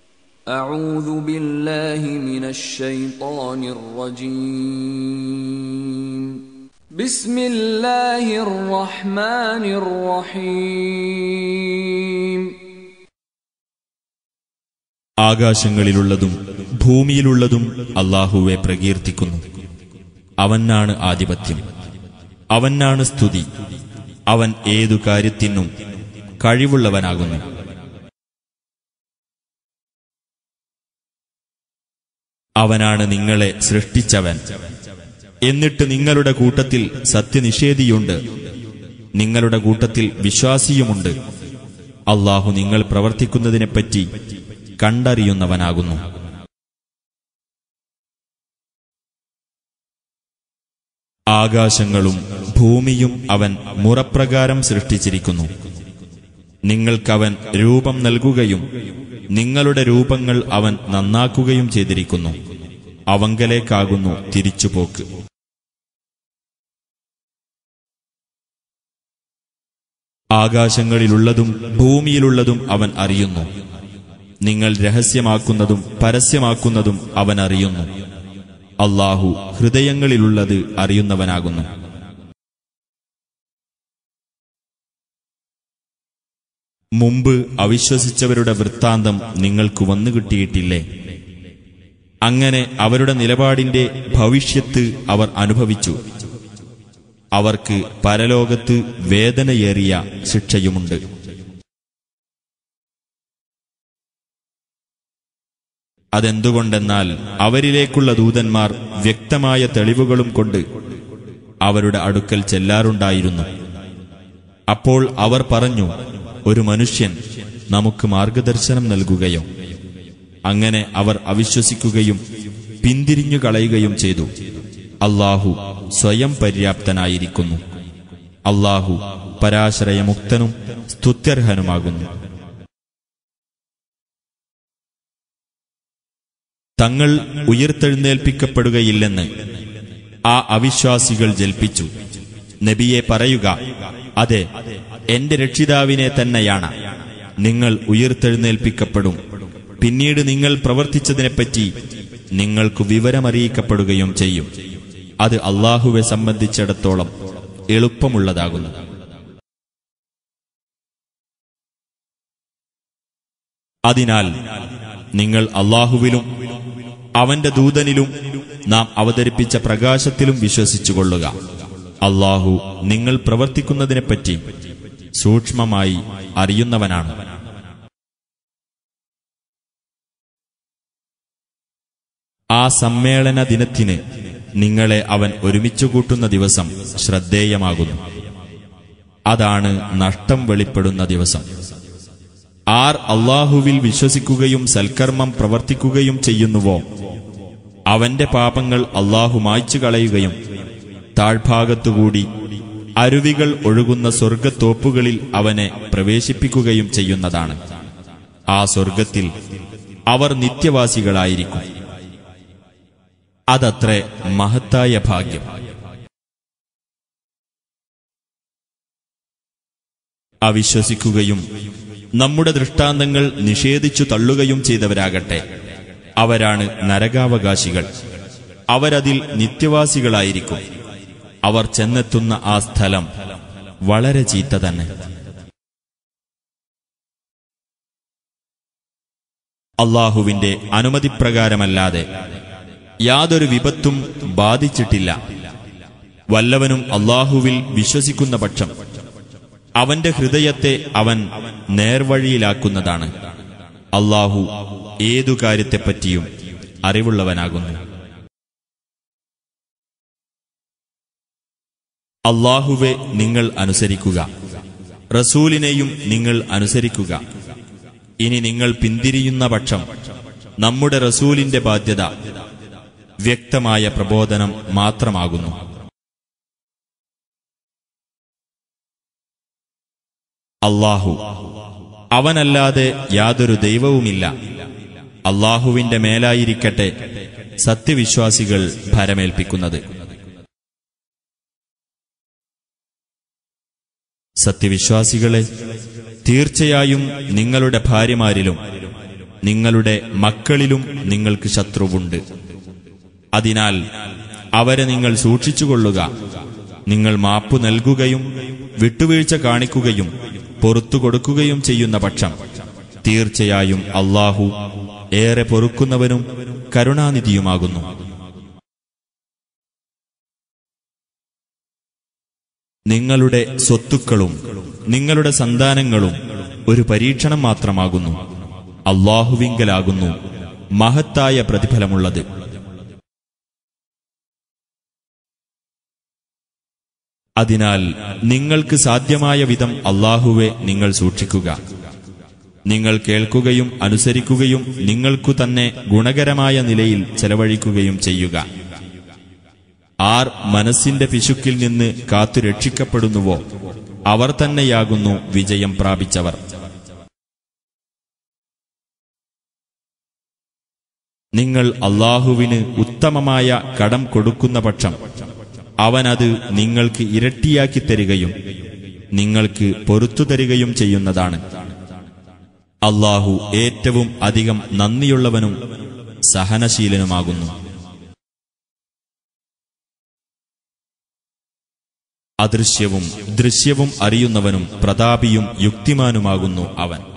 أعوذ بالله من الشيطان الرجيم بسم الله الرحمن الرحيم ആകാശങ്ങളിലുള്ളതും ഭൂമിയിലുള്ളതും അള്ളാഹുവെ പ്രകീർത്തിക്കുന്നു അവനാണ് ആധിപത്യം അവനാണ് സ്തുതി അവൻ ഏതു കാര്യത്തിനും കഴിവുള്ളവനാകുന്നു അവനാണ് നിങ്ങളെ സൃഷ്ടിച്ചവൻ എന്നിട്ട് നിങ്ങളുടെ കൂട്ടത്തിൽ സത്യനിഷേധിയുണ്ട് നിങ്ങളുടെ കൂട്ടത്തിൽ വിശ്വാസിയുമുണ്ട് അള്ളാഹു നിങ്ങൾ പ്രവർത്തിക്കുന്നതിനെപ്പറ്റി കണ്ടറിയുന്നവനാകുന്നു ആകാശങ്ങളും ഭൂമിയും അവൻ മുറപ്രകാരം സൃഷ്ടിച്ചിരിക്കുന്നു നിങ്ങൾക്കവൻ രൂപം നൽകുകയും നിങ്ങളുടെ രൂപങ്ങൾ അവൻ നന്നാക്കുകയും ചെയ്തിരിക്കുന്നു അവങ്കലേക്കാകുന്നു തിരിച്ചുപോക്ക് ആകാശങ്ങളിലുള്ളതും ഭൂമിയിലുള്ളതും അവൻ അറിയുന്നു നിങ്ങൾ രഹസ്യമാക്കുന്നതും പരസ്യമാക്കുന്നതും അവൻ അറിയുന്നു അള്ളാഹു ഹൃദയങ്ങളിലുള്ളത് അറിയുന്നവനാകുന്നു മുമ്പ് അവിശ്വസിച്ചവരുടെ വൃത്താന്തം നിങ്ങൾക്ക് വന്നുകിട്ടിയിട്ടില്ലേ അങ്ങനെ അവരുടെ നിലപാടിന്റെ ഭവിഷ്യത്ത് അവർ അനുഭവിച്ചു അവർക്ക് പരലോകത്ത് വേദനയേറിയ ശിക്ഷയുമുണ്ട് അതെന്തുകൊണ്ടെന്നാൽ അവരിലേക്കുള്ള ദൂതന്മാർ വ്യക്തമായ തെളിവുകളും കൊണ്ട് അവരുടെ അടുക്കൽ ചെല്ലാറുണ്ടായിരുന്നു അപ്പോൾ അവർ പറഞ്ഞു ഒരു മനുഷ്യൻ നമുക്ക് മാർഗദർശനം നൽകുകയോ അങ്ങനെ അവർ അവിശ്വസിക്കുകയും പിന്തിരിഞ്ഞു കളയുകയും ചെയ്തു അള്ളാഹു സ്വയം പര്യാപ്തനായിരിക്കുന്നു അള്ളാഹു പരാശ്രയമുക്തനും സ്തുത്യർഹനുമാകുന്നു തങ്ങൾ ഉയർത്തെഴുന്നേൽപ്പിക്കപ്പെടുകയില്ലെന്ന് ആ അവിശ്വാസികൾ ജൽപ്പിച്ചു നബിയെ പറയുക അതെ എന്റെ രക്ഷിതാവിനെ തന്നെയാണ് നിങ്ങൾ ഉയർത്തെഴുന്നേൽപ്പിക്കപ്പെടും പിന്നീട് നിങ്ങൾ പ്രവർത്തിച്ചതിനെപ്പറ്റി നിങ്ങൾക്ക് വിവരമറിയിക്കപ്പെടുകയും ചെയ്യും അത് അള്ളാഹുവെ സംബന്ധിച്ചിടത്തോളം എളുപ്പമുള്ളതാകുന്നു അതിനാൽ നിങ്ങൾ അള്ളാഹുവിലും അവന്റെ ദൂതനിലും നാം അവതരിപ്പിച്ച പ്രകാശത്തിലും വിശ്വസിച്ചുകൊള്ളുക അള്ളാഹു നിങ്ങൾ പ്രവർത്തിക്കുന്നതിനെപ്പറ്റി സൂക്ഷ്മമായി അറിയുന്നവനാണ് ആ സമ്മേളന ദിനത്തിന് നിങ്ങളെ അവൻ ഒരുമിച്ചു കൂട്ടുന്ന ദിവസം ശ്രദ്ധേയമാകുന്നു അതാണ് നഷ്ടം വെളിപ്പെടുന്ന ദിവസം ആർ അള്ളാഹുവിൽ വിശ്വസിക്കുകയും സൽക്കർമ്മം പ്രവർത്തിക്കുകയും ചെയ്യുന്നുവോ അവന്റെ പാപങ്ങൾ അള്ളാഹു മായ്ച്ചു കളയുകയും താഴ്ഭാഗത്തുകൂടി അരുവികൾ ഒഴുകുന്ന സ്വർഗത്തോപ്പുകളിൽ അവനെ പ്രവേശിപ്പിക്കുകയും ചെയ്യുന്നതാണ് ആ സ്വർഗത്തിൽ അവർ നിത്യവാസികളായിരിക്കും അതത്രേ മഹത്തായ ഭാഗ്യം അവിശ്വസിക്കുകയും നമ്മുടെ ദൃഷ്ടാന്തങ്ങൾ നിഷേധിച്ചു തള്ളുകയും ചെയ്തവരാകട്ടെ അവരാണ് നരകാവകാശികൾ അവരതിൽ നിത്യവാസികളായിരിക്കും അവർ ചെന്നെത്തുന്ന ആ സ്ഥലം വളരെ ചീത്ത തന്നെ അള്ളാഹുവിന്റെ അനുമതിപ്രകാരമല്ലാതെ യാതൊരു വിപത്തും ബാധിച്ചിട്ടില്ല വല്ലവനും അള്ളാഹുവിൽ വിശ്വസിക്കുന്ന പക്ഷം അവന്റെ ഹൃദയത്തെ അവൻ നേർവഴിയിലാക്കുന്നതാണ് അള്ളാഹു ഏതു കാര്യത്തെപ്പറ്റിയും അറിവുള്ളവനാകുന്നു അള്ളാഹുവെ നിങ്ങൾ അനുസരിക്കുക റസൂലിനെയും നിങ്ങൾ അനുസരിക്കുക ഇനി നിങ്ങൾ പിന്തിരിയുന്ന പക്ഷം നമ്മുടെ റസൂലിന്റെ ബാധ്യത വ്യക്തമായ പ്രബോധനം മാത്രമാകുന്നു അള്ളാഹു അവനല്ലാതെ യാതൊരു ദൈവവുമില്ല അള്ളാഹുവിന്റെ മേലായിരിക്കട്ടെ സത്യവിശ്വാസികൾ ഭരമേൽപ്പിക്കുന്നത് സത്യവിശ്വാസികളെ തീർച്ചയായും നിങ്ങളുടെ ഭാര്യമാരിലും നിങ്ങളുടെ മക്കളിലും നിങ്ങൾക്ക് ശത്രുവുണ്ട് അതിനാൽ അവരെ നിങ്ങൾ സൂക്ഷിച്ചുകൊള്ളുക നിങ്ങൾ മാപ്പു നൽകുകയും വിട്ടുവീഴ്ച കാണിക്കുകയും പൊറത്തു കൊടുക്കുകയും ചെയ്യുന്ന പക്ഷം തീർച്ചയായും അള്ളാഹു ഏറെ പൊറുക്കുന്നവനും കരുണാനിധിയുമാകുന്നു നിങ്ങളുടെ സ്വത്തുക്കളും നിങ്ങളുടെ സന്താനങ്ങളും ഒരു പരീക്ഷണം മാത്രമാകുന്നു അള്ളാഹുവിങ്കലാകുന്നു മഹത്തായ പ്രതിഫലമുള്ളത് അതിനാൽ നിങ്ങൾക്ക് സാധ്യമായ വിധം അള്ളാഹുവെ നിങ്ങൾ സൂക്ഷിക്കുക നിങ്ങൾ കേൾക്കുകയും അനുസരിക്കുകയും നിങ്ങൾക്കു തന്നെ ഗുണകരമായ നിലയിൽ ചെലവഴിക്കുകയും ചെയ്യുക ആർ മനസ്സിന്റെ പിശുക്കിൽ നിന്ന് കാത്തു രക്ഷിക്കപ്പെടുന്നുവോ അവർ തന്നെയാകുന്നു വിജയം പ്രാപിച്ചവർ നിങ്ങൾ അള്ളാഹുവിന് ഉത്തമമായ കടം കൊടുക്കുന്ന പക്ഷം അവനത് നിങ്ങൾക്ക് ഇരട്ടിയാക്കി തരികയും നിങ്ങൾക്ക് പൊറത്തു തരികയും ചെയ്യുന്നതാണ് അള്ളാഹു ഏറ്റവും അധികം നന്ദിയുള്ളവനും സഹനശീലനുമാകുന്നു അദൃശ്യവും ദൃശ്യവും അറിയുന്നവനും പ്രതാപിയും യുക്തിമാനുമാകുന്നു അവൻ